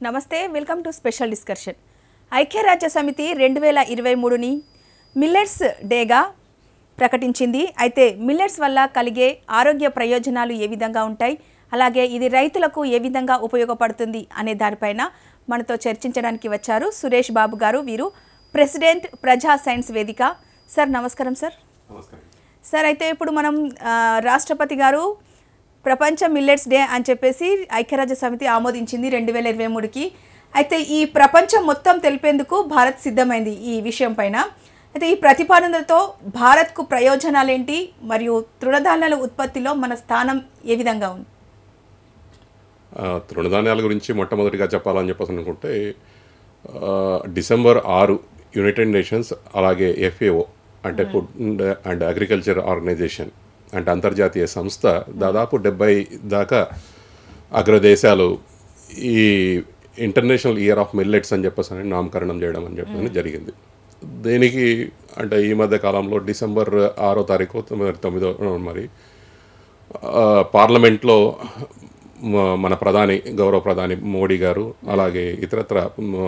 నమస్తే welcome to special discussion ఐక్యరాజ్య సమితి రెండు వేల ఇరవై మూడుని మిల్లెట్స్ డేగా ప్రకటించింది అయితే మిల్లెట్స్ వల్ల కలిగే ఆరోగ్య ప్రయోజనాలు ఏ విధంగా ఉంటాయి అలాగే ఇది రైతులకు ఏ విధంగా ఉపయోగపడుతుంది అనే దానిపైన మనతో చర్చించడానికి వచ్చారు సురేష్ బాబు గారు వీరు ప్రెసిడెంట్ ప్రజా సైన్స్ వేదిక సార్ నమస్కారం సార్ నమస్కారం సార్ అయితే ఇప్పుడు మనం ఆ, రాష్ట్రపతి గారు ప్రపంచ మిల్లెట్స్ డే అని చెప్పేసి ఐక్యరాజ్య సమితి ఆమోదించింది రెండు వేల ఇరవై మూడుకి అయితే ఈ ప్రపంచం మొత్తం తెలిపేందుకు భారత్ సిద్ధమైంది ఈ విషయం పైన అయితే ఈ ప్రతిపాదనతో భారత్కు ప్రయోజనాలేంటి మరియు తృణధాన్యాల ఉత్పత్తిలో మన స్థానం ఏ విధంగా ఉంది ఆ, తృణధాన్యాల గురించి మొట్టమొదటిగా చెప్పాలని చెప్పేసి అనుకుంటే ఆ, డిసెంబర్ ఆరు యునైటెడ్ నేషన్స్ అలాగే ఎఫ్ఏఓ అంటే ఫుడ్ అండ్ అగ్రికల్చర్ ఆర్గనైజేషన్ అంటే అంతర్జాతీయ సంస్థ దాదాపు డెబ్బై దాకా అగ్రదేశాలు ఈ ఇంటర్నేషనల్ ఇయర్ ఆఫ్ మిల్లెట్స్ అని చెప్పేసి అని నామకరణం చేయడం అని చెప్పని జరిగింది దీనికి అంటే ఈ మధ్య కాలంలో డిసెంబర్ ఆరో తారీఖు తొమ్మిది- తొమ్మిదో మరి ఆ, పార్లమెంట్లో మ- మన ప్రధాని గౌరవ ప్రధాని మోడీ గారు అలాగే ఇతరత్ర మ,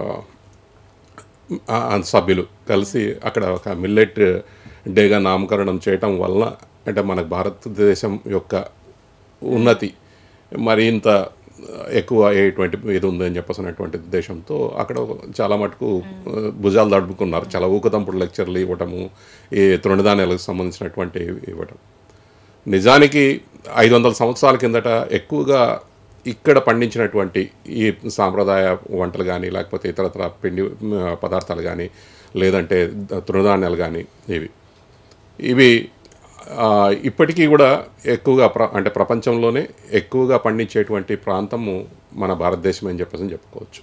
ఆ, సభ్యులు కలిసి అక్కడ ఒక మిల్లెట్ డేగా నామకరణం చేయటం వలన అంటే మన భారతదేశం యొక్క ఉన్నతి మరింత ఎక్కువ అయ్యేటువంటి ఇది ఉందని చెప్పేసి అనేటువంటి ఉద్దేశంతో అక్కడ చాలా మటుకు ఆ, భుజాలు దడుపుకున్నారు చాలా ఊకతంపుడు లెక్చర్లు ఇవ్వటము ఈ తృణధాన్యాలకు సంబంధించినటువంటి ఇవ్వటం నిజానికి ఐదు వందల సంవత్సరాల కిందట ఎక్కువగా ఇక్కడ పండించినటువంటి ఈ సాంప్రదాయ వంటలు కానీ లేకపోతే ఇతరత్ర పిండి మ, పదార్థాలు కానీ లేదంటే ద- తృణధాన్యాలు కానీ ఇవి ఇవి ఆ, ఇప్పటికీ కూడా ఎక్కువగా ప్ర అంటే ప్రపంచంలోనే ఎక్కువగా పండించేటువంటి ప్రాంతము మన భారతదేశం అని చెప్పేసి చెప్పుకోవచ్చు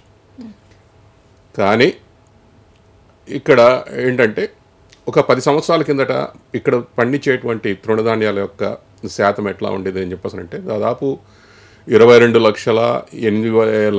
కానీ ఇక్కడ ఏంటంటే ఒక పది సంవత్సరాల కిందట ఇక్కడ పండించేటువంటి తృణధాన్యాల యొక్క శాతం ఎట్లా ఉండేది అని చెప్పేసి అంటే దాదాపు ఇరవై రెండు లక్షల ఎనిమిది వేల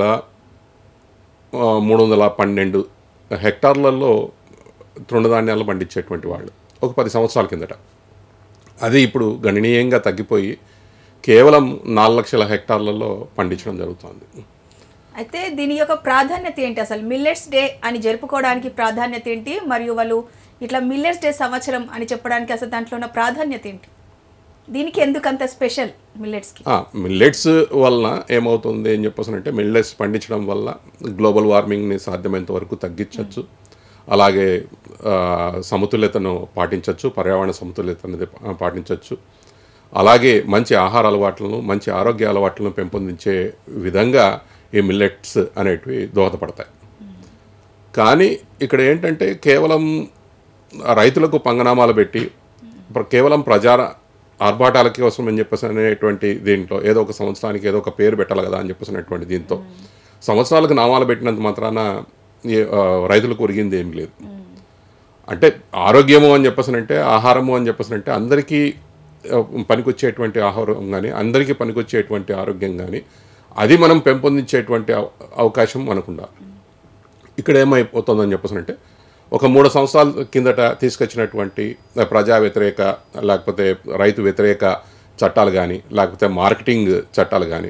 ఆ, మూడు వందల పన్నెండు హెక్టార్లలో తృణధాన్యాలు పండించేటువంటి వాళ్ళు ఒక పది సంవత్సరాల కిందట అది ఇప్పుడు గణనీయంగా తగ్గిపోయి కేవలం నాలుగు లక్షల హెక్టార్లలో పండించడం జరుగుతుంది అయితే దీని యొక్క ప్రాధాన్యత ఏంటి అసలు మిల్లెట్స్ డే అని జరుపుకోవడానికి ప్రాధాన్యత ఏంటి మరియు వాళ్ళు ఇట్లా మిల్లెట్స్ డే సంవత్సరం అని చెప్పడానికి అసలు దాంట్లో ఉన్న ప్రాధాన్యత ఏంటి దీనికి ఎందుకు అంత స్పెషల్ మిల్లెట్స్కి మిల్లెట్స్ వలన ఏమవుతుంది అని చెప్పేసి అంటే మిల్లెట్స్ పండించడం వల్ల గ్లోబల్ వార్మింగ్ని సాధ్యమైనంత వరకు తగ్గించవచ్చు అలాగే ఆ, సమతుల్యతను పాటించవచ్చు పర్యావరణ సమతుల్యత అనేది పా- పాటించవచ్చు అలాగే మంచి ఆహార అలవాట్లను మంచి ఆరోగ్య అలవాట్లను పెంపొందించే విధంగా ఈ మిల్లెట్స్ అనేటివి దోహదపడతాయి కానీ ఇక్కడ ఏంటంటే కేవలం రైతులకు పంగనామాలు పెట్టి ప్ర- కేవలం ప్రజా ఆర్భాటాల కోసం అని చెప్పేసి అనేటువంటి దీంట్లో ఏదో ఒక సంవత్సరానికి ఏదో ఒక పేరు పెట్టాలి కదా అని చెప్పేసి అనేటువంటి దీంతో సంవత్సరాలకు నామాలు పెట్టినంత మాత్రాన ఏ- ఆ, రైతులకు ఒరిగింది ఏం లేదు అంటే ఆరోగ్యము అని చెప్పేసి అంటే ఆహారము అని చెప్పేసి అంటే అందరికీ ఆ, పనికొచ్చేటువంటి ఆహారం కానీ అందరికీ పనికొచ్చేటువంటి ఆరోగ్యం కానీ అది మనం పెంపొందించేటువంటి అవ- అవకాశం మనకుండాలి ఇక్కడ ఏమైపోతుందని చెప్పేసి అంటే ఒక మూడు సంవత్సరాల కిందట తీసుకొచ్చినటువంటి ప్రజా వ్యతిరేక లేకపోతే రైతు వ్యతిరేక చట్టాలు కానీ లేకపోతే మార్కెటింగ్ చట్టాలు కానీ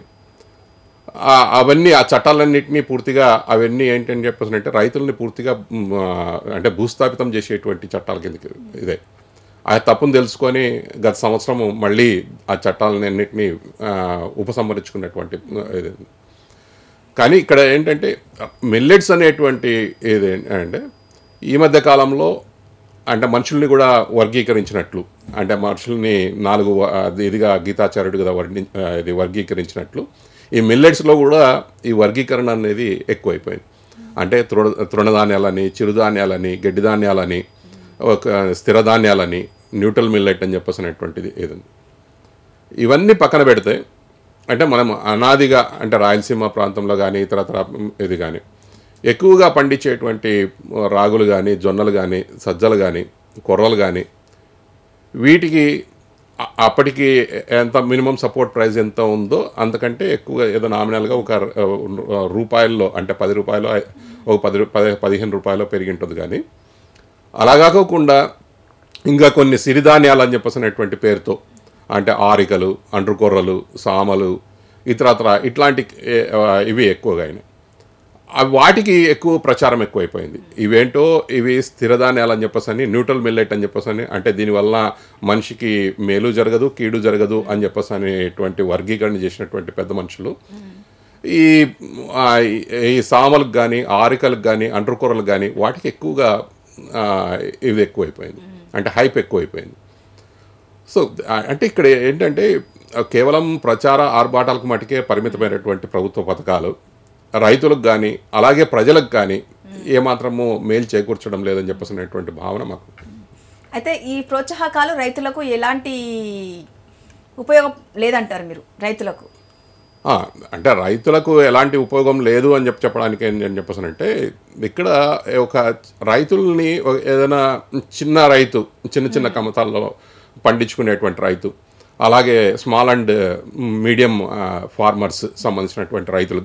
ఆ- అవన్నీ ఆ చట్టాలన్నింటినీ పూర్తిగా అవన్నీ ఏంటని చెప్పేసి అంటే రైతుల్ని పూర్తిగా మ్, ఆ, అంటే భూస్థాపితం చేసేటువంటి చట్టాల కిందకి ఇదే ఆ తప్పును తెలుసుకొని గత సంవత్సరం మళ్ళీ ఆ చట్టాలని అన్నింటినీ ఆ, ఉపసంహరించుకున్నటువంటి ఆ, ఇది కానీ ఇక్కడ ఏంటంటే మిల్లెట్స్ అనేటువంటి ఏది అంటే ఈ మధ్య కాలంలో అంటే మనుషుల్ని కూడా వర్గీకరించినట్లు అంటే మనుషుల్ని నాలుగు వ- అది ఇదిగా గీతాచార్యుడు కదా వర్ణి ఆ, ఇది వర్గీకరించినట్లు ఈ మిల్లెట్స్లో కూడా ఈ వర్గీకరణ అనేది ఎక్కువైపోయింది అంటే తృణ తృణధాన్యాలని చిరుధాన్యాలని గడ్డి ధాన్యాలని ఒక స్థిర ధాన్యాలని న్యూట్రల్ మిల్లెట్ అని చెప్పేసినటువంటిది ఏదండి ఇవన్నీ పక్కన పెడితే అంటే మనం అనాదిగా అంటే రాయలసీమ ప్రాంతంలో కానీ ఇతరత్ర ఇది కానీ ఎక్కువగా పండించేటువంటి రాగులు కానీ జొన్నలు కానీ సజ్జలు కానీ కొర్రలు కానీ వీటికి అ- అప్పటికి ఎంత మినిమం సపోర్ట్ ప్రైస్ ఎంత ఉందో అంతకంటే ఎక్కువ ఏదో నామినల్గా ఒక ఆ, రూపాయల్లో అంటే పది రూపాయలు ఒక పది రూ- పది పదిహేను రూపాయలు పెరిగి ఉంటుంది కానీ అలా కాకుండా ఇంకా కొన్ని సిరిధాన్యాలు అని చెప్పేసినటువంటి పేరుతో అంటే ఆరికలు అండ్రుకొర్రలు సామలు ఇతరత్ర ఇట్లాంటి ఏ, ఆ, ఇవి ఎక్కువగా అయినాయి ఆ వాటికి ఎక్కువ ప్రచారం ఎక్కువైపోయింది ఇవేంటో ఇవి స్థిరధాన్యాలు అని చెప్పేసి అని న్యూట్రల్ మిల్లెట్ అని చెప్పేసి అని అంటే దీనివల్ల మనిషికి మేలు జరగదు కీడు జరగదు అని చెప్పేసి అనేటువంటి వర్గీకరణ చేసినటువంటి పెద్ద మనుషులు ఈ ఆ, ఈ సామలకు కానీ ఆరికలకు కానీ అంటర్కూరలకు కానీ వాటికి ఎక్కువగా ఆ, ఇది ఎక్కువైపోయింది అంటే హైప్ ఎక్కువైపోయింది సో ఆ, అంటే ఇక్కడ ఏంటంటే ఆ, కేవలం ప్రచార ఆర్భాటాలకు మటుకే పరిమితమైనటువంటి ప్రభుత్వ పథకాలు రైతులకు కానీ అలాగే ప్రజలకు కానీ ఏమాత్రము మేలు చేకూర్చడం లేదని చెప్పేసినటువంటి భావన మాకు అయితే ఈ ప్రోత్సాహకాలు రైతులకు ఎలాంటి ఉపయోగం లేదంటారు మీరు రైతులకు ఆ, అంటే రైతులకు ఎలాంటి ఉపయోగం లేదు అని చెప్పి చెప్పడానికి ఏం నేను చెప్పేసానంటే ఇక్కడ ఒక రైతుల్ని ఒక- ఏదైనా చిన్న రైతు చిన్న చిన్న కమతాల్లో పండించుకునేటువంటి రైతు అలాగే స్మాల్ అండ్ మీడియం ఫార్మర్స్ సంబంధించినటువంటి రైతులు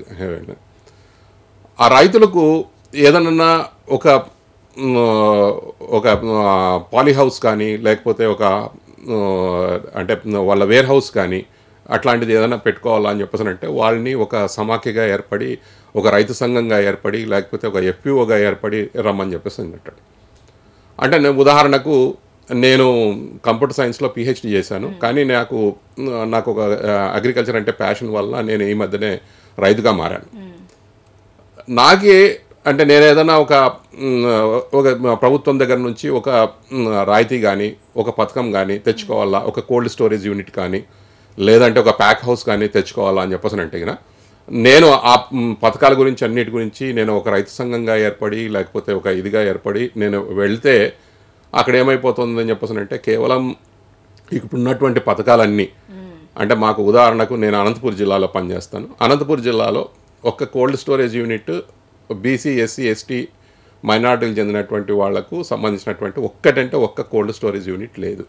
ఆ రైతులకు ఏదన్నా ఒక మ్, ఒక పాలీ హౌస్ కానీ లేకపోతే ఒక ఆ, అంటే వాళ్ళ వేర్ హౌస్ కానీ అట్లాంటిది ఏదైనా పెట్టుకోవాలని చెప్పేసి అంటే వాళ్ళని ఒక సమాఖ్యగా ఏర్పడి ఒక రైతు సంఘంగా ఏర్పడి లేకపోతే ఒక ఎఫ్పిఓగా ఏర్పడి రమ్మని చెప్పేసి అంటాడు అంటే నేను ఉదాహరణకు నేను కంప్యూటర్ సైన్స్లో పిహెచ్డి చేశాను కానీ నాకు నాకు ఒక అగ్రికల్చర్ అంటే ప్యాషన్ వల్ల నేను ఈ మధ్యనే రైతుగా మారాను నాకే అంటే నేను ఏదైనా ఒక మ్, ఒక ప్రభుత్వం దగ్గర నుంచి ఒక మ్, రాయితీ కానీ ఒక పథకం కానీ తెచ్చుకోవాలా ఒక కోల్డ్ స్టోరేజ్ యూనిట్ కానీ లేదంటే ఒక ప్యాక్ హౌస్ కానీ తెచ్చుకోవాలా అని చెప్పేసి అంటే గిన నేను ఆ మ్, పథకాల గురించి అన్నిటి గురించి నేను ఒక రైతు సంఘంగా ఏర్పడి లేకపోతే ఒక ఇదిగా ఏర్పడి నేను వెళ్తే అక్కడ ఏమైపోతుందని చెప్పేసి అంటే కేవలం ఇప్పుడు ఉన్నటువంటి పథకాలన్నీ అంటే మాకు ఉదాహరణకు నేను అనంతపూర్ జిల్లాలో పనిచేస్తాను అనంతపూర్ జిల్లాలో ఒక్క cold storage unit BC SC ST మైనార్టీలకు చెందినటువంటి వాళ్లకు సంబంధించినటువంటి ఒక్కటంటే ఒక్క కోల్డ్ స్టోరేజ్ యూనిట్ లేదు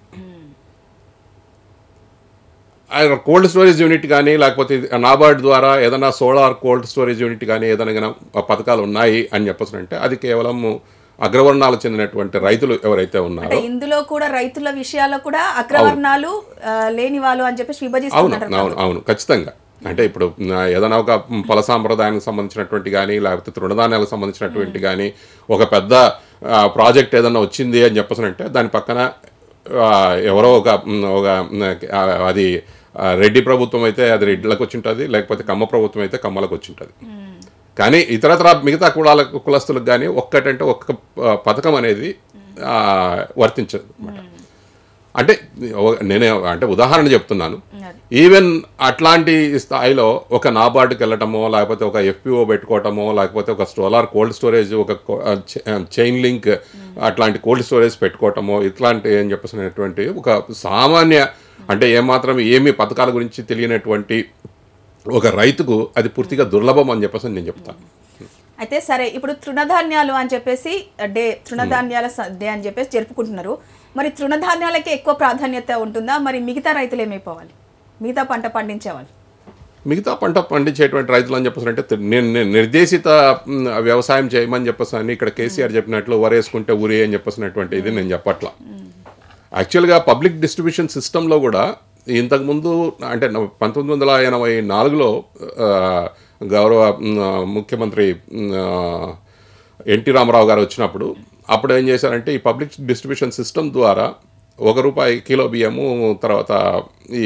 ఆ కోల్డ్ స్టోరేజ్ యూనిట్ కానీ లేకపోతే ఇది నాబార్డ్ ద్వారా ఏదైనా సోలార్ కోల్డ్ స్టోరేజ్ యూనిట్ కానీ ఏదైనా గన పథకాలు ఉన్నాయి అని చెప్పేసి అంటే అది కేవలం అగ్రవర్ణాలకు చెందినటువంటి రైతులు ఎవరైతే ఉన్నారో అంటే ఇందులో కూడా రైతుల విషయాల్లో కూడా అగ్రవర్ణాలు ఆ, లేని వాళ్ళు అని చెప్పేసి అవును విభజిస్తున్నారు అవును అవును ఖచ్చితంగా అంటే ఇప్పుడు ఆ, ఏదైనా ఒక పొల సాంప్రదాయానికి సంబంధించినటువంటి కానీ లేకపోతే తృణధాన్యాలకు సంబంధించినటువంటి కానీ ఒక పెద్ద ఆ, ప్రాజెక్ట్ ఏదైనా వచ్చింది అని చెప్పేసి అంటే దాని పక్కన ఆ, ఎవరో ఒక మ్, ఒక మ్, ఆ, అది ఆ, రెడ్డి ప్రభుత్వం అయితే అది రెడ్లకు వచ్చి ఉంటుంది లేకపోతే కమ్మ ప్రభుత్వం అయితే కమ్మలకు వచ్చి ఉంటుంది కానీ ఇతరతర మిగతా కులాల కులస్తులకు కానీ ఒక్కటంటే ఒక్క ఆ, పథకం అనేది ఆ, వర్తించదు అన్నమాట అంటే ఓ- నేనే అంటే ఉదాహరణ చెప్తున్నాను అది. ఈవెన్ అట్లాంటి స్థాయిలో ఒక నాబార్డుకి వెళ్ళటమో లేకపోతే ఒక ఎఫ్పిఓ పెట్టుకోవటమో లేకపోతే ఒక సోలార్ కోల్డ్ స్టోరేజ్ ఒక చైన్ లింక్ అట్లాంటి కోల్డ్ స్టోరేజ్ పెట్టుకోవటమో ఇట్లాంటి ఏం చెప్పేసినటువంటి ఒక సామాన్య అంటే ఏమాత్రం ఏమి పథకాల గురించి తెలియనటువంటి ఒక రైతుకు అది పూర్తిగా దుర్లభం అని చెప్పేసి నేను చెప్తాను అయితే సరే ఇప్పుడు తృణధాన్యాలు అని చెప్పేసి డే తృణధాన్యాల స- డే అని చెప్పేసి జరుపుకుంటున్నారు మరి తృణధాన్యాలకి ఎక్కువ ప్రాధాన్యత ఉంటుందా మరి మిగతా రైతులు ఏమైపోవాలి మిగతా పంట పండించేవాళ్ళు మిగతా పంట పండించేటువంటి రైతులు అని చెప్పేసి అంటే నేను నేను నిర్దేశిత మ్, వ్యవసాయం చేయమని చెప్పేసి అని ఇక్కడ కేసీఆర్ చెప్పినట్లు వరేసుకుంటే ఊరి అని చెప్పేసినటువంటి ఇది నేను చెప్పట్లా యాక్చువల్గా పబ్లిక్ డిస్ట్రిబ్యూషన్ సిస్టంలో కూడా ఇంతకుముందు అంటే న- పంతొమ్మిది వందల ఎనభై నాలుగులో ఆ, గౌరవ మ్, ముఖ్యమంత్రి మ్, ఆ, ఎన్టీ రామారావు గారు వచ్చినప్పుడు అప్పుడు ఏం చేశారంటే ఈ పబ్లిక్ డిస్ట్రిబ్యూషన్ సిస్టమ్ ద్వారా ఒక రూపాయి కిలో బియ్యము తర్వాత ఈ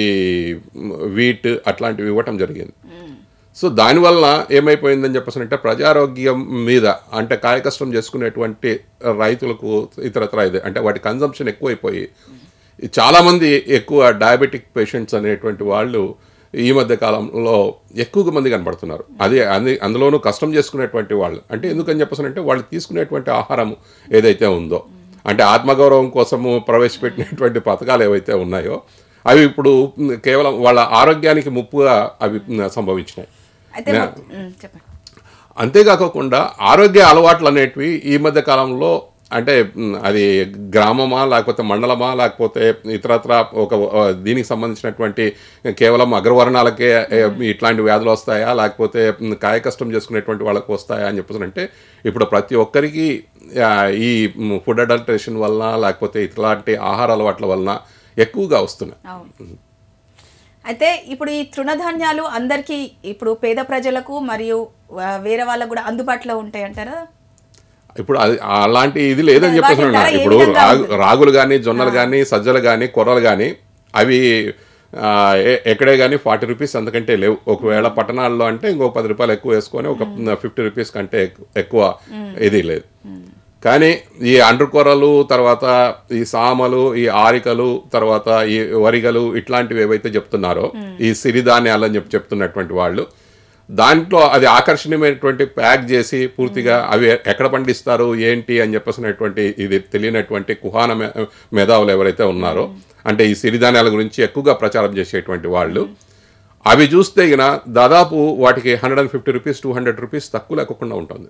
వీట్ అట్లాంటివి ఇవ్వటం జరిగింది సో దానివల్ల ఏమైపోయిందని చెప్పేసి అంటే ప్రజారోగ్యం మీద అంటే కాయకష్టం చేసుకునేటువంటి రైతులకు ఇతరత్ర ఇది అంటే వాటి కన్జంప్షన్ ఎక్కువైపోయి చాలామంది ఎక్కువ డయాబెటిక్ పేషెంట్స్ అనేటువంటి వాళ్ళు ఈ మధ్య కాలంలో ఎక్కువ మంది కనబడుతున్నారు అది అంది అందులోనూ కష్టం చేసుకునేటువంటి వాళ్ళు అంటే ఎందుకని చెప్పేసి అంటే వాళ్ళు తీసుకునేటువంటి ఆహారం ఏదైతే ఉందో అంటే ఆత్మగౌరవం కోసము ప్రవేశపెట్టినటువంటి పథకాలు ఏవైతే ఉన్నాయో అవి ఇప్పుడు కేవలం వాళ్ళ ఆరోగ్యానికి ముప్పుగా అవి సంభవించినాయి అయితే మొ- ఉమ్, చెప్పండి అంతేకాకుండా ఆరోగ్య అలవాట్లు అనేటివి ఈ మధ్య కాలంలో అంటే మ్, అది గ్రామమా లేకపోతే మండలమా లేకపోతే ఇతరత్ర ఒక ఆ, దీనికి సంబంధించినటువంటి కేవలం అగ్రవర్ణాలకే ఏ, ఇట్లాంటి వ్యాధులు వస్తాయా లేకపోతే మ్, కాయకష్టం చేసుకునేటువంటి వాళ్ళకి వస్తాయా అని చెప్పేసి అంటే ఇప్పుడు ప్రతి ఒక్కరికి ఆ, ఈ ఫుడ్ అడల్ట్రేషన్ వలన లేకపోతే ఇట్లాంటి ఆహార అలవాట్ల వలన ఎక్కువగా వస్తున్నాయి అవును అయితే ఇప్పుడు ఈ తృణధాన్యాలు అందరికీ ఇప్పుడు పేద ప్రజలకు మరియు ఆ, వేరే వాళ్ళకు కూడా అందుబాటులో ఉంటాయి అంటారా ఇప్పుడు అది అలాంటి ఇది లేదని వాటి చెప్పేసి ధర ఏ ఇప్పుడు విధంగా రాగు రాగులు కానీ జొన్నలు కానీ సజ్జలు కానీ కొర్రలు కానీ అవి ఆ, ఎ- ఎక్కడే కానీ ఫార్టీ రూపీస్ అంతకంటే లేవు ఒకవేళ పట్టణాల్లో అంటే ఇంకో పది రూపాయలు ఎక్కువ వేసుకొని ఒక ఫిఫ్టీ రూపీస్ కంటే ఎక్కు- ఎక్కువ ఇది లేదు కానీ ఈ అండ్రుకొరలు తర్వాత ఈ సామలు ఈ ఆరికలు తర్వాత ఈ వరిగలు ఇట్లాంటివి ఏవైతే చెప్తున్నారో ఈ సిరిధాన్యాలు అని చెప్పి చెప్తున్నటువంటి వాళ్ళు దాంట్లో అది ఆకర్షణీయమైనటువంటి ప్యాక్ చేసి పూర్తిగా అవి ఎక్కడ పండిస్తారు ఏంటి అని చెప్పేసినటువంటి ఇది తెలియనటువంటి కుహాన మే- మేధావులు ఎవరైతే ఉన్నారో అంటే ఈ సిరిధాన్యాల గురించి ఎక్కువగా ప్రచారం చేసేటువంటి వాళ్ళు అవి చూస్తే గిన దాదాపు వాటికి hundred and fifty rupees two hundred rupees తక్కువ లేకుండా ఉంటుంది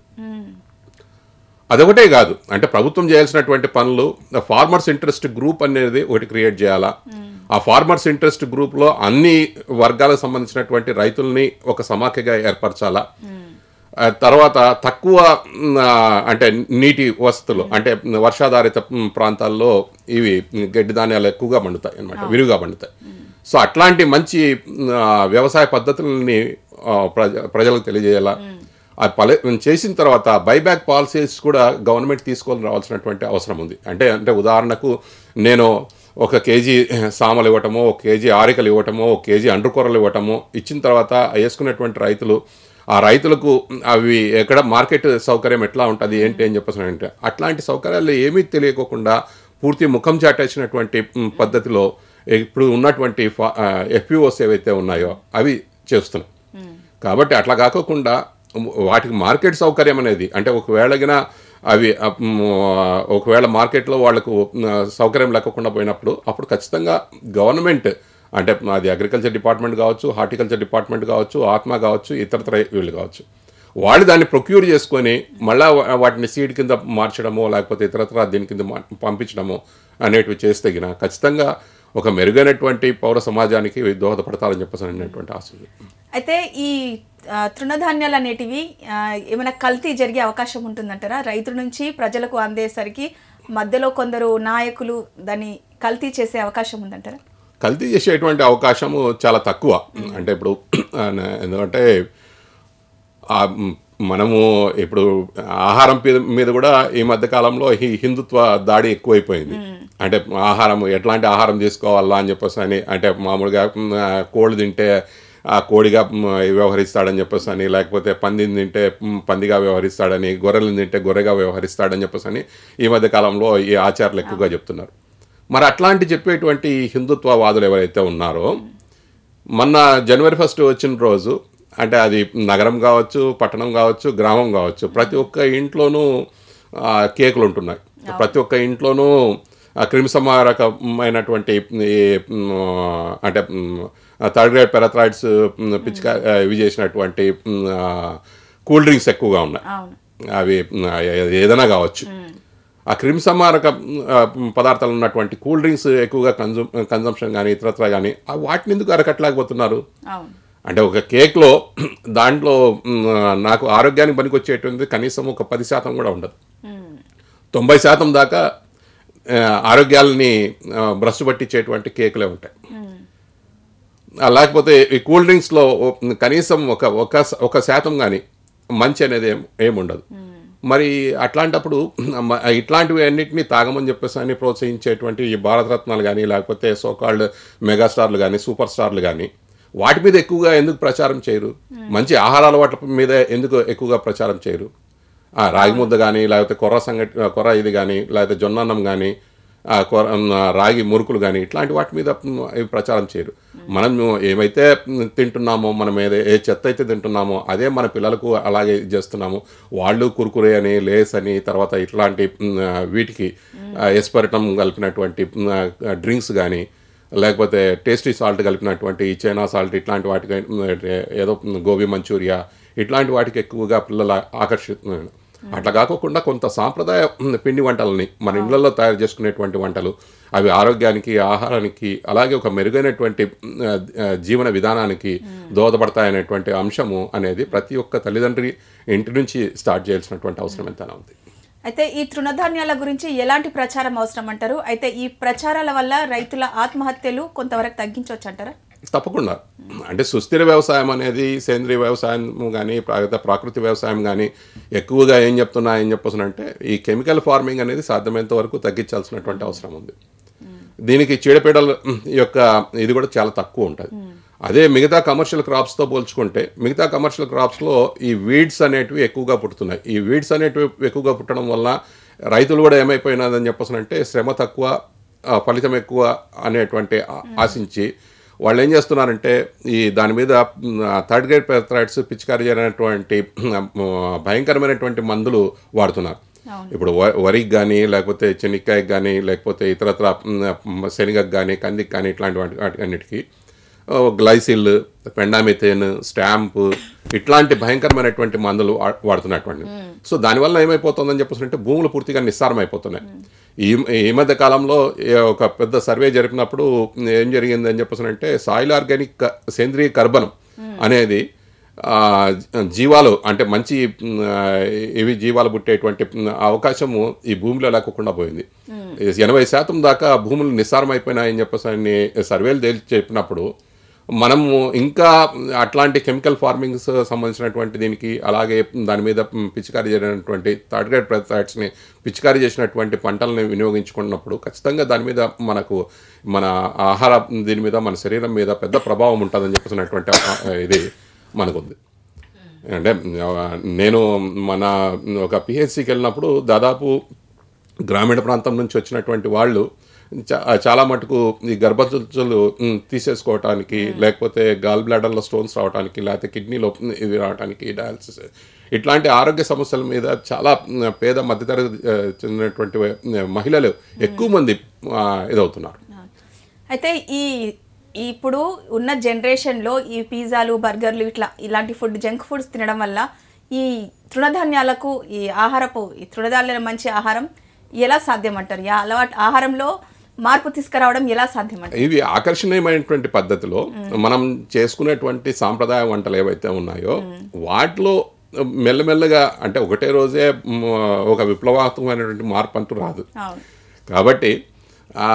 అదొకటే కాదు అంటే ప్రభుత్వం చేయాల్సినటువంటి పనులు ఫార్మర్స్ ఇంట్రెస్ట్ గ్రూప్ అనేది ఒకటి క్రియేట్ చేయాలా ఆ ఫార్మర్స్ ఇంట్రెస్ట్ గ్రూప్లో అన్ని వర్గాలకు సంబంధించినటువంటి రైతుల్ని ఒక సమాఖ్యగా ఏర్పరచాలా ఆ తర్వాత తక్కువ మ్, ఆ, అంటే నీటి వసతులు అంటే వర్షాధారిత మ్, ప్రాంతాల్లో ఇవి గడ్డి ధాన్యాలు ఎక్కువగా పండుతాయి అన్నమాట విరివిగా పండుతాయి సో అట్లాంటి మంచి మ్, ఆ, వ్యవసాయ పద్ధతులని ఆ, ప్రజ ప్రజలకు తెలియజేయాలా ఆ పలే చేసిన తర్వాత బైబ్యాక్ పాలసీస్ కూడా గవర్నమెంట్ తీసుకొని రావాల్సినటువంటి అవసరం ఉంది అంటే అంటే ఉదాహరణకు నేను ఒక కేజీ సామలు ఇవ్వటమో ఒక కేజీ ఆరికలు ఇవ్వటమో ఒక కేజీ అండ్రుకూరలు ఇవ్వటమో ఇచ్చిన తర్వాత వేసుకున్నటువంటి రైతులు ఆ రైతులకు అవి ఎక్కడ మార్కెట్ సౌకర్యం ఎట్లా ఉంటుంది ఏంటి అని చెప్పేసి అంటే అట్లాంటి సౌకర్యాలు ఏమీ తెలియకోకుండా పూర్తి ముఖం చాటేసినటువంటి మ్, పద్ధతిలో ఇప్పుడు ఉన్నటువంటి ఎఫ్పిఓస్ ఏవైతే ఉన్నాయో అవి చేస్తున్నాయి కాబట్టి అట్లా కాకోకుండా వాటికి మార్కెట్ సౌకర్యం అనేది అంటే ఒకవేళ గిన అవి ఆ, మ్, ఒకవేళ మార్కెట్లో వాళ్ళకు మ్, సౌకర్యం లేకుండా పోయినప్పుడు అప్పుడు ఖచ్చితంగా గవర్నమెంట్ అంటే అది అగ్రికల్చర్ డిపార్ట్మెంట్ కావచ్చు హార్టికల్చర్ డిపార్ట్మెంట్ కావచ్చు ఆత్మ కావచ్చు ఇతరత్ర వీళ్ళు కావచ్చు వాళ్ళు దాన్ని ప్రొక్యూర్ చేసుకొని మళ్ళా వా- వాటిని సీడ్ కింద మార్చడమో లేకపోతే ఇతరత్ర దీని కింద మా- పంపించడమో అనేటివి చేస్తే గిన ఖచ్చితంగా ఒక మెరుగైనటువంటి పౌర సమాజానికి దోహదపడతారని చెప్పేసి అనేటువంటి ఆశ ఉంది. అయితే ఈ ఆ, తృణధాన్యాలు అనేటివి ఆ, ఏమైనా కల్తీ జరిగే అవకాశం ఉంటుందంటారా రైతుల నుంచి ప్రజలకు అందేసరికి మధ్యలో కొందరు నాయకులు దాన్ని కల్తీ చేసే అవకాశం ఉందంటారా కల్తీ చేసేటువంటి అవకాశము చాలా తక్కువ అంటే ఇప్పుడు ఎందుకంటే ఆ మ్, మనము ఇప్పుడు ఆహారం మీద- మీద కూడా ఈ మధ్య కాలంలో ఈ హిందుత్వ దాడి ఎక్కువైపోయింది అంటే ఆహారం ఎట్లాంటి ఆహారం తీసుకోవాలా అని చెప్పేసి అని అంటే మామూలుగా మ్, ఆ, కోళ్ళు తింటే ఆ కోడిగా మ్, వ్యవహరిస్తాడని చెప్పేసి అని లేకపోతే పందిని తింటే మ్, పందిగా వ్యవహరిస్తాడని గొర్రెలను తింటే గొర్రెగా వ్యవహరిస్తాడని చెప్పేసి అని ఈ మధ్య కాలంలో ఈ ఆచారాలు ఎక్కువగా చెప్తున్నారు మరి అట్లాంటి చెప్పేటువంటి ఈ హిందుత్వవాదులు ఎవరైతే ఉన్నారో మొన్న జనవరి ఫస్ట్ వచ్చిన రోజు అంటే అది నగరం కావచ్చు పట్టణం కావచ్చు గ్రామం కావచ్చు ప్రతి ఒక్క ఇంట్లోనూ ఆ, కేకులు ఉంటున్నాయి ప్రతి ఒక్క ఇంట్లోనూ ఆ, క్రిమిసంహారకమైనటువంటి ఈ మ్, అంటే థర్డ్ గ్రేడ్ పెరథ్రాయిడ్స్ పిచ్చిక ఇవి చేసినటువంటి మ్, ఆ, కూల్ డ్రింక్స్ ఎక్కువగా ఉన్నాయి అవును అవి మ్, ఏ- ఏదైనా కావచ్చు ఆ క్రిమి సంహారక ఆ, పదార్థాలు ఉన్నటువంటి కూల్ డ్రింక్స్ ఎక్కువగా కన్జూమ్ కన్జంప్షన్ కానీ ఇతరత్ర కానీ వాటిని ఎందుకు అరకట్టలేకపోతున్నారు అవును అంటే ఒక కేక్లో దాంట్లో మ్, నాకు ఆరోగ్యానికి పనికొచ్చేటువంటిది కనీసం ఒక పది శాతం కూడా ఉండదు తొంభై శాతం దాకా ఆ, ఆరోగ్యాలని ఆ, భ్రష్టు పట్టించేటువంటి కేకులే ఉంటాయి ఆ, లేకపోతే ఈ కూల్ డ్రింక్స్లో ఓ- కనీసం ఒక ఒక స- ఒక శాతం కానీ మంచి అనేది ఏం ఏముండదు మరి అట్లాంటప్పుడు మ- ఇట్లాంటివి అన్నింటినీ తాగమని చెప్పేసి అని ప్రోత్సహించేటువంటి ఈ భారతరత్నాలు కానీ లేకపోతే సోకాల్డ్ మెగాస్టార్లు కానీ సూపర్ స్టార్లు కానీ వాటి మీద ఎక్కువగా ఎందుకు ప్రచారం చేయరు మంచి ఆహార అలవాట్ల మీద ఎందుకు ఎక్కువగా ప్రచారం చేయరు ఆ, రాగి ముద్ద కానీ లేకపోతే కొర్ర సంగటి కొర్ర ఇది కానీ లేకపోతే జొన్నన్నం కానీ ఆ, కొర- మ్, ఆ, రాగి మురుకులు కానీ ఇట్లాంటి వాటి మీద మ్, ఇవి ప్రచారం చేయరు మనం ఏమైతే మ్, తింటున్నామో మనం ఏదే ఏ చెత్త అయితే తింటున్నామో అదే మన పిల్లలకు అలాగే చేస్తున్నాము వాళ్ళు కురుకురే అని లేస్ అని తర్వాత ఇట్లాంటి మ్, ఆ, వీటికి ఎస్పరిటం కలిపినటువంటి మ్, ఆ, డ్రింక్స్ కానీ లేకపోతే టేస్టీ సాల్ట్ కలిపినటువంటి ఈ చైనా సాల్ట్ ఇట్లాంటి వాటికి మ్, ఏదో మ్, గోబీ మంచూరియా ఇట్లాంటి వాటికి ఎక్కువగా పిల్లలు ఆకర్షిస్తున్నారు అట్లా కాకుండా కొంత సాంప్రదాయ మ్, పిండి వంటలని మన ఇళ్లలో తయారు చేసుకునేటువంటి వంటలు అవి ఆరోగ్యానికి ఆహారానికి అలాగే ఒక మెరుగైనటువంటి మ్, ఆ, జీవన విధానానికి దోహదపడతాయనేటువంటి అంశము అనేది ప్రతి ఒక్క తల్లిదండ్రి ఇంటి నుంచి స్టార్ట్ చేయాల్సినటువంటి అవసరం ఎంతైనా ఉంది అయితే ఈ తృణధాన్యాల గురించి ఎలాంటి ప్రచారం అవసరం అంటారు అయితే ఈ ప్రచారాల వల్ల రైతుల ఆత్మహత్యలు కొంతవరకు తగ్గించవచ్చు అంటారా తప్పకుండా అంటే సుస్థిర వ్యవసాయం అనేది సేంద్రీయ వ్యవసాయం కానీ ప్రాకృతి వ్యవసాయం కానీ ఎక్కువగా ఏం చెప్తున్నా ఏం చెప్పొస్తున్నంటే ఈ కెమికల్ ఫార్మింగ్ అనేది సాధ్యమైనంత వరకు తగ్గించాల్సినటువంటి అవసరం ఉంది దీనికి చీడపీడల యొక్క ఇది కూడా చాలా తక్కువ ఉంటుంది అదే మిగతా కమర్షియల్ క్రాప్స్తో పోల్చుకుంటే మిగతా కమర్షియల్ క్రాప్స్లో ఈ వీడ్స్ అనేటివి ఎక్కువగా పుట్టుతున్నాయి ఈ వీడ్స్ అనేటివి ఎక్కువగా పుట్టడం వల్ల రైతులు కూడా ఏమైపోయినదని చెప్పొస్తున్నంటే శ్రమ తక్కువ ఆ, ఫలితం ఎక్కువ అనేటువంటి ఆ- ఆశించి వాళ్ళు ఏం చేస్తున్నారంటే ఈ దాని మీద థర్డ్ గ్రేడ్ పెథరైడ్స్ పిచికారీ చేయనటువంటి భయంకరమైనటువంటి మందులు వాడుతున్నారు ఇప్పుడు వ- వరికి కానీ లేకపోతే చెనిక్కాయకి కానీ లేకపోతే ఇతరత్ర మ్, శనగకి కానీ కందికి కానీ ఇట్లాంటి వాటి వాటి అన్నిటికీ ఆ, గ్లైసిల్ పెండామిథేన్ స్టాంప్ ఇట్లాంటి భయంకరమైనటువంటి మందులు వా- వాడుతున్నటువంటి సో దానివల్ల ఏమైపోతుందని చెప్పేసి భూములు పూర్తిగా నిస్సారం అయిపోతున్నాయి ఈ ఈ మధ్య కాలంలో ఏ- ఒక పెద్ద సర్వే జరిపినప్పుడు ఏం జరిగింది అని చెప్పేసి అంటే సాయిల్ ఆర్గానిక్ క- సేంద్రీయ కర్బనం అనేది ఆ, జీవాలు అంటే మంచి మ్, ఆ, ఇవి జీవాలు పుట్టేటువంటి మ్, అవకాశము ఈ భూమిలో లేకుండా పోయింది ఎనభై శాతం దాకా భూములు నిస్సారం అయిపోయినాయని చెప్పేసి అని సర్వేలు తేల్చి చెప్పినప్పుడు మనము ఇంకా అట్లాంటి కెమికల్ ఫార్మింగ్స్ సంబంధించినటువంటి దీనికి అలాగే దాని మీద మ్, పిచికారీ చేయనటువంటి థర్డ్ గ్రేడ్ పెస్టిసైడ్స్ని పిచికారీ చేసినటువంటి పంటల్ని వినియోగించుకున్నప్పుడు ఖచ్చితంగా దాని మీద మనకు మన ఆహార దీని మీద మన శరీరం మీద పెద్ద ప్రభావం ఉంటుందని చెప్పేసినటువంటి ఆ, ఇది మనకుంది అంటే ఆ, నేను మన ఒక పిహెచ్సికి వెళ్ళినప్పుడు దాదాపు గ్రామీణ ప్రాంతం నుంచి వచ్చినటువంటి వాళ్ళు చా- చాలా మటుకు ఈ గర్భసంచులు ఉమ్, తీసేసుకోవటానికి లేకపోతే గాల్ బ్లాడర్లో స్టోన్స్ రావడానికి లేకపోతే కిడ్నీలో ఉమ్, ఇవి రావడానికి డయాలసిస్ ఇట్లాంటి ఆరోగ్య సమస్యల మీద చాలా ఉమ్, పేద మధ్యతరగతి ఆ, చెందినటువంటి ఉమ్, మహిళలు ఎక్కువ మంది ఆ, ఇదవుతున్నారు అయితే ఈ ఈ ఇప్పుడు ఉన్న జనరేషన్లో ఈ పిజ్జాలు బర్గర్లు ఇట్లా ఇలాంటి ఫుడ్ జంక్ ఫుడ్స్ తినడం వల్ల ఈ తృణధాన్యాలకు ఈ ఆహారపు ఈ తృణధాన్యాల మంచి ఆహారం ఎలా సాధ్యమంటారు ఈ అలవాటు ఆహారంలో మార్పు తీసుకురావడం ఎలా సాధ్యమంటారు ఇవి ఆకర్షణీయమైనటువంటి పద్ధతిలో మనం చేసుకునేటువంటి సాంప్రదాయ వంటలు ఏవైతే ఉన్నాయో వాటిలో మెల్లమెల్లగా అంటే ఒకటే రోజే మ్, ఒక విప్లవాత్మకమైనటువంటి మార్పు అంటూ రాదు అవును కాబట్టి ఆ,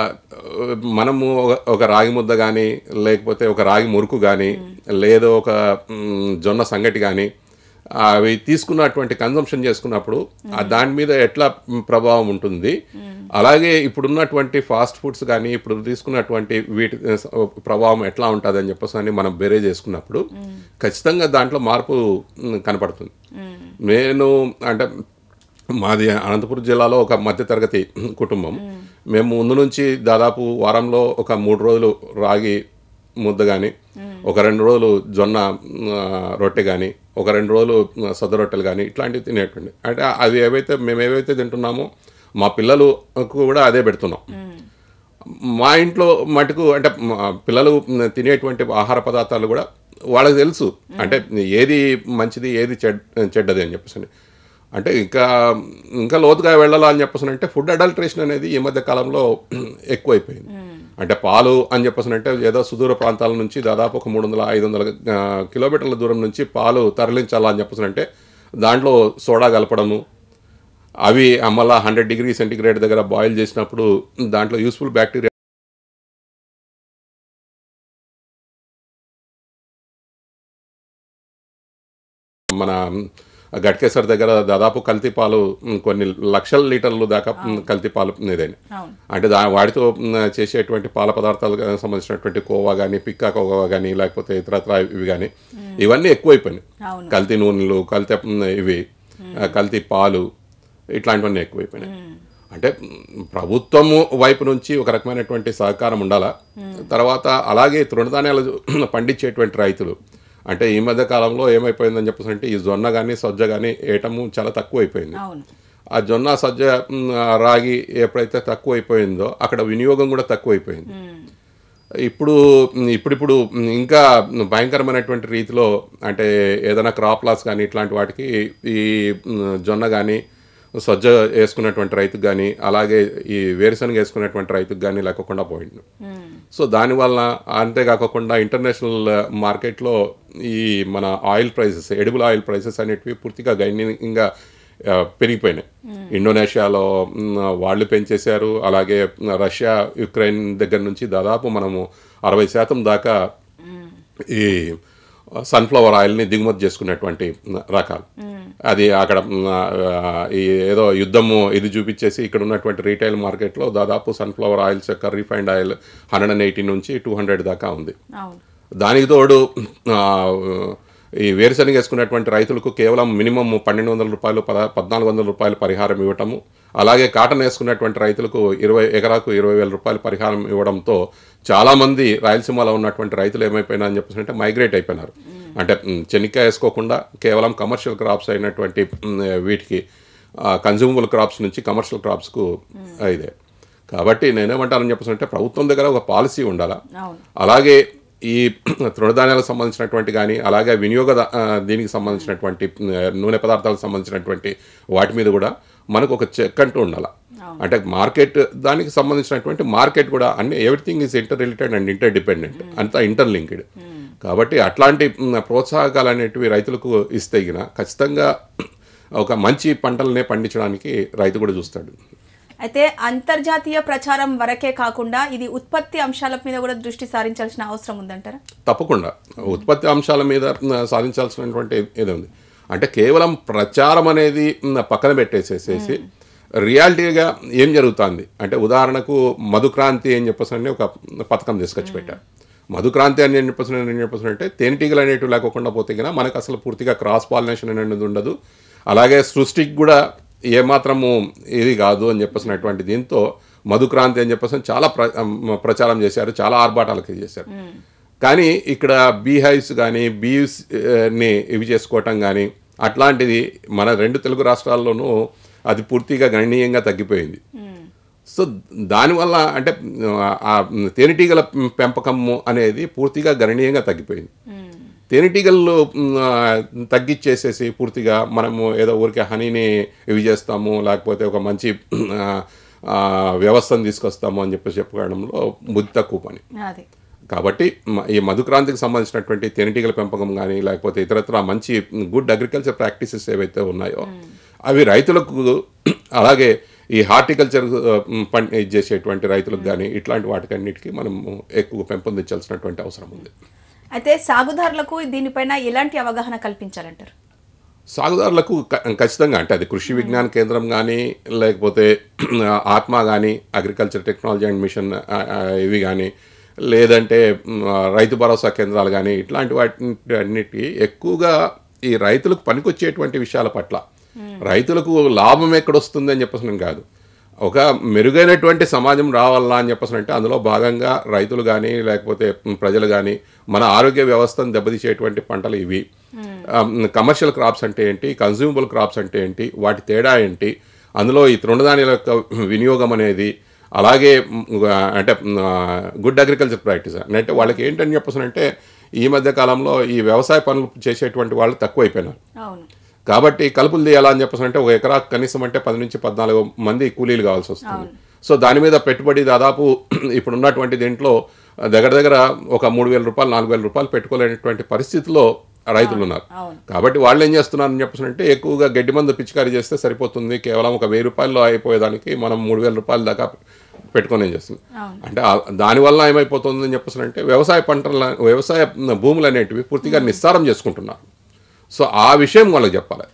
మనము ఒక- ఒక రాగి ముద్ద కానీ లేకపోతే ఒక రాగి మురుకు కానీ లేదో ఒక మ్, జొన్న సంగటి కానీ అవి తీసుకున్నటువంటి కన్జంప్షన్ చేసుకున్నప్పుడు ఆ దాని మీద ఎట్లా మ్, ప్రభావం ఉంటుంది అలాగే ఇప్పుడున్నటువంటి ఫాస్ట్ ఫుడ్స్ కానీ ఇప్పుడు తీసుకున్నటువంటి వీటి ఆ, స- ప్రభావం ఎట్లా ఉంటుంది అని చెప్పేసి అని మనం బేరే చేసుకున్నప్పుడు ఖచ్చితంగా దాంట్లో మార్పు మ్, కనపడుతుంది నేను అంటే మాది అనంతపురం జిల్లాలో ఒక మధ్యతరగతి కుటుంబం మేము ముందు నుంచి దాదాపు వారంలో ఒక మూడు రోజులు రాగి ముద్ద కానీ ఒక రెండు రోజులు జొన్న ఆ, రొట్టె కానీ ఒక రెండు రోజులు ఆ, సద్ద రొట్టెలు కానీ ఇట్లాంటివి తినేటువంటి అంటే అవి ఏవైతే మేము ఏవైతే తింటున్నామో మా పిల్లలకు కూడా అదే పెడుతున్నాం మా ఇంట్లో మటుకు అంటే మా పిల్లలు తినేటువంటి ఆహార పదార్థాలు కూడా వాళ్ళకి తెలుసు అంటే ఏది మంచిది ఏది చెడ్ చెడ్డది అని చెప్పేసి అంటే ఇంకా ఇంకా లోతుగా వెళ్ళాలా అని చెప్పేసి అంటే ఫుడ్ అడల్ట్రేషన్ అనేది ఈ మధ్య కాలంలో ఎక్కువైపోయింది అంటే పాలు అని చెప్పేసి అంటే ఏదో సుదూర ప్రాంతాల నుంచి దాదాపు ఒక మూడు వందల ఐదు వందల ఆ, కిలోమీటర్ల దూరం నుంచి పాలు తరలించాలా అని చెప్పేసి అంటే దాంట్లో సోడా కలపడము అవి మళ్ళా హండ్రెడ్ డిగ్రీ సెంటిగ్రేడ్ దగ్గర బాయిల్ చేసినప్పుడు దాంట్లో యూస్ఫుల్ బ్యాక్టీరియా మన గట్కేసర్ దగ్గర దాదాపు కల్తీ పాలు ఉమ్, కొన్ని లక్షల లీటర్లు దాకా ఉమ్, కల్తీ పాలు ఇదైనా అవును అంటే దా వాటితో ఉమ్, చేసేటువంటి పాల పదార్థాలకు సంబంధించినటువంటి కోవా కానీ పిక్కా కోవా కానీ లేకపోతే ఇతరత్ర ఇవి కానీ ఇవన్నీ ఎక్కువైపోయినాయి అవును కల్తీ నూనెలు కల్తీ ఉమ్, ఇవి ఆ, కల్తీ పాలు ఇట్లాంటివన్నీ ఎక్కువైపోయినాయి అంటే ఉమ్, ప్రభుత్వము వైపు నుంచి ఒక రకమైనటువంటి సహకారం ఉండాలా తర్వాత అలాగే తృణధాన్యాలు పండించేటువంటి రైతులు అంటే ఈ మధ్య కాలంలో ఏమైపోయిందని చెప్పేసి అంటే ఈ జొన్న కానీ సజ్జ కానీ వేయటము చాలా తక్కువ అయిపోయింది అవును ఆ జొన్న సజ్జ ఉమ్, ఆ రాగి ఎప్పుడైతే తక్కువ అయిపోయిందో అక్కడ వినియోగం కూడా తక్కువ అయిపోయింది ఇప్పుడు ఇప్పుడిప్పుడు ఇంకా భయంకరమైనటువంటి రీతిలో అంటే ఏదైనా క్రాప్ లాస్ కానీ ఇట్లాంటి వాటికి ఈ ఉమ్, జొన్న కానీ సజ్జ వేసుకున్నటువంటి రైతుకు కానీ అలాగే ఈ వేరుశనగ వేసుకున్నటువంటి రైతుకు కానీ లేకుండా పోయింది సో దానివల్ల అంతేకాకుండా ఇంటర్నేషనల్ మార్కెట్లో ఈ మన oil prices edible oil prices అనేటివి పూర్తిగా గణనీయంగా ఆ, పెరిగిపోయినాయి ఇండోనేషియాలో మ్, వాళ్ళు పెంచేశారు అలాగే రష్యా యుక్రెయిన్ దగ్గర నుంచి దాదాపు మనము అరవై శాతం దాకా ఈ సన్ఫ్లవర్ ఆయిల్ని దిగుమతి చేసుకునేటువంటి రకాలు అది అక్కడ మ్, ఆ, ఈ ఏదో యుద్ధము ఇది చూపించేసి ఇక్కడ ఉన్నటువంటి రీటైల్ మార్కెట్లో దాదాపు సన్ఫ్లవర్ ఆయిల్స్ యొక్క refined oil hundred and eighty నుంచి టూ హండ్రెడ్ దాకా ఉంది అవును దానికి తోడు ఆ, ఈ వేరుశనగ వేసుకున్నటువంటి రైతులకు కేవలం మినిమం పన్నెండు వందల రూపాయలు పద పద్నాలుగు వందల రూపాయలు పరిహారం ఇవ్వటము అలాగే కాటన్ వేసుకున్నటువంటి రైతులకు ఇరవై ఎకరాకు ఇరవై వేల రూపాయలు పరిహారం ఇవ్వడంతో చాలామంది రాయలసీమలో ఉన్నటువంటి రైతులు ఏమైపోయినా అని చెప్పేసి అంటే మైగ్రేట్ అయిపోయినారు అంటే మ్, చెనిక్కాయ వేసుకోకుండా కేవలం కమర్షియల్ క్రాప్స్ అయినటువంటి మ్, వీటికి కన్జ్యూమబుల్ క్రాప్స్ నుంచి కమర్షియల్ క్రాప్స్కు ఇదే కాబట్టి నేనేమంటానని చెప్పేసి అంటే ప్రభుత్వం దగ్గర ఒక పాలసీ ఉండాలా అవును అలాగే ఈ తృణధాన్యాలకు సంబంధించినటువంటి కానీ అలాగే వినియోగ ద- ఆ, దీనికి సంబంధించినటువంటి ఆ, నూనె పదార్థాలకు సంబంధించినటువంటి వాటి మీద కూడా మనకు ఒక చెక్ అంటూ ఉండాలి అంటే మార్కెట్ దానికి సంబంధించినటువంటి మార్కెట్ కూడా అన్ని everything is interrelated and interdependent అంతా ఇంటర్ లింక్డ్ కాబట్టి అట్లాంటి మ్, ప్రోత్సాహకాలు అనేటివి రైతులకు ఇస్తే గిన ఖచ్చితంగా ఒక మంచి పంటలనే పండించడానికి రైతు కూడా చూస్తాడు అయితే అంతర్జాతీయ ప్రచారం వరకే కాకుండా ఇది ఉత్పత్తి అంశాల మీద కూడా దృష్టి సారించాల్సిన అవసరం ఉందంటారా తప్పకుండా ఉత్పత్తి అంశాల మీద మ్, సాధించాల్సినటువంటి ఇది ఉంది అంటే కేవలం ప్రచారం అనేది మ్, పక్కన పెట్టేసేసేసి రియాలిటీగా ఏం జరుగుతుంది అంటే ఉదాహరణకు మధుక్రాంతి అని చెప్పేసి అని ఒక పథకం తీసుకొచ్చి పెట్టారు మధుక్రాంతి అని ఏం చెప్పేసి ఏం చెప్పేసి అంటే తేనెటీగలు అనేటివి లేకుండా పోతే కనుక మనకు అసలు పూర్తిగా క్రాస్ పాలినేషన్ అనేది ఉండదు అలాగే సృష్టికి కూడా ఏమాత్రము ఇది కాదు అని చెప్పేసినటువంటి దీంతో మధుక్రాంతి అని చెప్పేసి చాలా ప్ర ప్రచారం చేశారు చాలా ఆర్భాటాలకి చేశారు కానీ ఇక్కడ బీహైవ్స్ కానీ బీవ్స్ ని ఇవి చేసుకోవటం కానీ అట్లాంటిది మన రెండు తెలుగు రాష్ట్రాల్లోనూ అది పూర్తిగా గణనీయంగా తగ్గిపోయింది సో దానివల్ల అంటే ఆ తేనెటీగల పెంపకము అనేది పూర్తిగా గణనీయంగా తగ్గిపోయింది తేనెటీగలు మ్, ఆ, తగ్గిచ్చేసేసి పూర్తిగా మనము ఏదో ఊరికే హనీని ఇవి చేస్తాము లేకపోతే ఒక మంచి ఆ, ఆ, వ్యవస్థను తీసుకొస్తాము అని చెప్పేసి చెప్పుకోవడంలో బుద్ధి తక్కువ పని అది కాబట్టి మ- ఈ మధుక్రాంతికి సంబంధించినటువంటి తేనెటీగల పెంపకం కానీ లేకపోతే ఇతరత్ర మంచి గుడ్ అగ్రికల్చర్ ప్రాక్టీసెస్ ఏవైతే ఉన్నాయో అవి రైతులకు అలాగే ఈ హార్టికల్చర్ పంట ఇది చేసేటువంటి రైతులకు కానీ ఇట్లాంటి వాటికన్నిటికీ మనం ఎక్కువ పెంపొందించాల్సినటువంటి అవసరం ఉంది అయితే సాగుదారులకు దీనిపైన ఎలాంటి అవగాహన కల్పించాలంటారు సాగుదారులకు క- ఖచ్చితంగా అంటే అది కృషి విజ్ఞాన కేంద్రం కానీ లేకపోతే ఆత్మ కానీ అగ్రికల్చర్ టెక్నాలజీ అండ్ మిషన్ ఆ, ఆ, ఇవి కానీ లేదంటే మ్, ఆ, రైతు భరోసా కేంద్రాలు కానీ ఇట్లాంటి వాటి అన్నిటి ఎక్కువగా ఈ రైతులకు పనికొచ్చేటువంటి విషయాల పట్ల రైతులకు లాభం ఎక్కడొస్తుంది అని చెప్పేసి నేను కాదు ఒక మెరుగైనటువంటి సమాజం రావాలా అని చెప్పేసి అంటే అందులో భాగంగా రైతులు కానీ లేకపోతే ప్రజలు కానీ మన ఆరోగ్య వ్యవస్థను దెబ్బతీసేటువంటి పంటలు ఇవి కమర్షియల్ క్రాప్స్ అంటే ఏంటి కన్జ్యూమబుల్ క్రాప్స్ అంటే ఏంటి వాటి తేడా ఏంటి అందులో ఈ తృణధాన్యాల యొక్క వినియోగం అనేది అలాగే మ్, అంటే గుడ్ అగ్రికల్చర్ ప్రాక్టీస్ అంటే వాళ్ళకి ఏంటని చెప్పేసి ఈ మధ్య కాలంలో ఈ వ్యవసాయ పనులు చేసేటువంటి వాళ్ళు తక్కువైపోయినారు అవును కాబట్టి కలుపులు తీయాలా అని చెప్పేసి అంటే ఒక ఎకరా కనీసం అంటే పది నుంచి పద్నాలుగు మంది కూలీలు కావాల్సి వస్తుంది సో దాని మీద పెట్టుబడి దాదాపు ఇప్పుడు ఉన్నటువంటి దీంట్లో దగ్గర దగ్గర ఒక మూడు వేల రూపాయలు నాలుగు వేల రూపాయలు పెట్టుకోలేనటువంటి పరిస్థితిలో రైతులు ఉన్నారు అవును. కాబట్టి వాళ్ళు ఏం చేస్తున్నారని చెప్పేసి అంటే ఎక్కువగా గడ్డి మందు పిచికారీ చేస్తే సరిపోతుంది కేవలం ఒక వెయ్యి రూపాయల్లో అయిపోయేదానికి మనం మూడు వేల రూపాయల దాకా పెట్టుకొని ఏం చేస్తుంది అంటే ఆ- దానివల్ల ఏమైపోతుంది అని చెప్పేసి అంటే వ్యవసాయ పంటల వ్యవసాయ భూములు అనేటివి పూర్తిగా నిస్సారం చేసుకుంటున్నారు సో ఆ విషయం వాళ్ళకి చెప్పాలి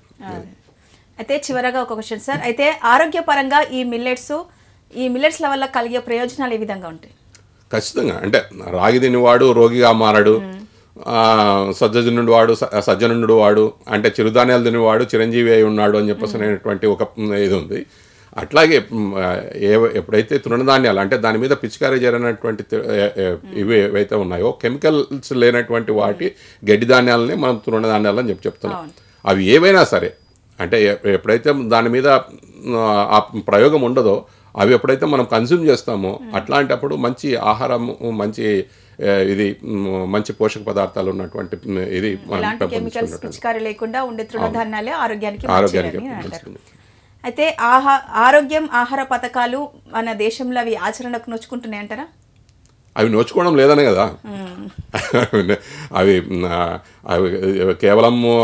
అయితే చివరగా ఒక క్వశ్చన్ సార్ అయితే ఆరోగ్యపరంగా ఈ మిల్లెట్స్ ఈ మిల్లెట్స్ల వల్ల కలిగే ప్రయోజనాలు ఏ విధంగా ఉంటాయి ఖచ్చితంగా అంటే రాగి తినివాడు రోగిగా మారడు ఆ, సజ్జనుడు వాడు స- సజ్జనుడు వాడు అంటే చిరుధాన్యాలు తినేవాడు చిరంజీవి అయి ఉన్నాడు అని చెప్పేసి అనేటువంటి ఒక మ్, ఇది ఉంది అట్లాగే మ్, ఏ ఎప్పుడైతే తృణధాన్యాలు అంటే దాని మీద పిచికారీ జరిగినటువంటి తి- ఏ- ఏ- ఇవి ఏవైతే ఉన్నాయో కెమికల్స్ లేనటువంటి వాటి గడ్డి ధాన్యాలని మనం తృణధాన్యాలు అని చెప్పి చెప్తున్నాం అవి ఏవైనా సరే అంటే ఎ- ఎప్పుడైతే దాని మీద మ్, ఆ ప్రయోగం ఉండదో అవి ఎప్పుడైతే మనం కన్జ్యూమ్ చేస్తామో అట్లాంటప్పుడు మంచి ఆహారము మంచి ఏ, ఇది మ్, మంచి పోషక పదార్థాలు ఉన్నటువంటి మ్, ఇది మనం ఎలాంటి కెమికల్స్ పెంపొందించుకున్నట్టు పిచికారీ లేకుండా ఉండే తృణధాన్యాలే ఆరోగ్యానికి ఆరోగ్యానికి మంచిదని అంటారు మంచిది. అయితే ఆహా ఆరోగ్యం ఆహార పథకాలు మన దేశంలో అవి ఆచరణకు నొచ్చుకుంటున్నాయి అంటారా అవి నోచుకోవడం లేదనే కదా అవి మ్, ఆ, అవి కేవలం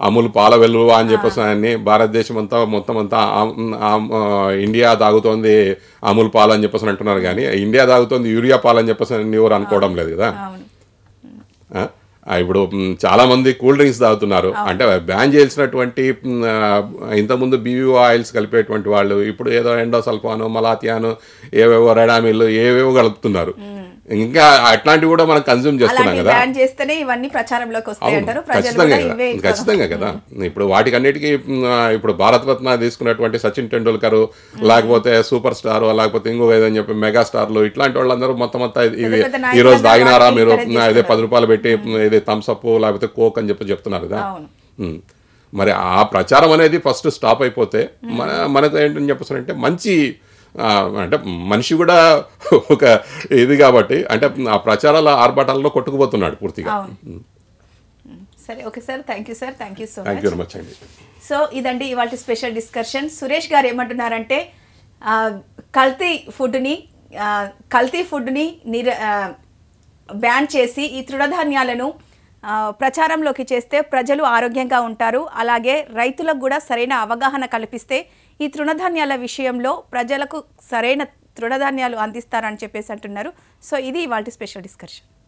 అమూల్ పాల వెలువ అని చెప్పేసి అన్ని భారతదేశం అంతా మొత్తం అంతా ఆ- ఆ- ఆ, ఇండియా తాగుతోంది అమూల్ పాలు అని చెప్పేసి అంటున్నారు కానీ ఇండియా తాగుతోంది యూరియా పాలు అని చెప్పేసి అని ఎవరు అనుకోవడం లేదు కదా అవును ఆ? ఆ, ఇప్పుడు మ్, చాలా మంది కూల్ డ్రింక్స్ తాగుతున్నారు అంటే బ్యాన్ చేసినటువంటి మ్, ఆ, ఇంతకుముందు బీవీఓ ఆయిల్స్ కలిపేటువంటి వాళ్ళు ఇప్పుడు ఏదో ఎండోసల్ఫాను మలాతియాను ఏవేవో రెడామిల్ ఏవేవో కలుపుతున్నారు ఇంకా అట్లాంటివి కూడా మనం కన్జ్యూమ్ చేస్తున్నాం అలాగే కదా బ్యాన్ చేస్తేనే ఇవన్నీ ప్రచారంలోకి వస్తాయి అవును, అంటారు ప్రజలు ఖచ్చితంగా కూడా కదా ఇవే ఖచ్చితంగా కదా ఇప్పుడు వాటికి అన్నిటికీ మ్, ఆ, ఇప్పుడు భారత రత్న తీసుకున్నటువంటి సచిన్ టెండూల్కర్ లేకపోతే సూపర్ స్టార్ లేకపోతే ఇంకొక ఏదని చెప్పి మెగా స్టార్లు ఇట్లాంటి వాళ్ళందరూ మొత్తం అంతా ఇవి పెద్ద ఈ రోజు నాయకులందరూ తాగినారా వాటిని మీరు encourage మ్, ఇదే పది రూపాయలు పెట్టి మ్, ఇది థమ్స్ అప్ లేకపోతే కోక్ అని చెప్పి చెప్తున్నారు కదా అవును మ్. మరి ఆ ప్రచారం అనేది ఫస్ట్ స్టాప్ అయిపోతే మన మనకు ఏంటని చెప్పేసారంటే మంచి ఆ, అంటే మనిషి కూడా ఒక ఇది కాబట్టి అంటే ఆ ప్రచారాల ఆర్భాటాల్లో కొట్టుకుపోతున్నాడు పూర్తిగా అవును సరే okay sir thank you sir thank you so thank much you very much అండి సో ఇదండి ఇవాళ స్పెషల్ డిస్కషన్ సురేష్ గారు ఏమంటున్నారంటే ఆ, కల్తీ ఫుడ్ని ఆ, కల్తీ ఫుడ్ని నిర ఆ, బ్యాన్ చేసి ఈ తృణధాన్యాలను ఆ, ప్రచారంలోకి చేస్తే ప్రజలు ఆరోగ్యంగా ఉంటారు అలాగే రైతులకు కూడా సరైన అవగాహన కల్పిస్తే ఈ తృణధాన్యాల విషయంలో ప్రజలకు సరైన తృణధాన్యాలు అందిస్తారని చెప్పేసి అంటున్నారు సో ఇది ఇవాళ స్పెషల్ డిస్కషన్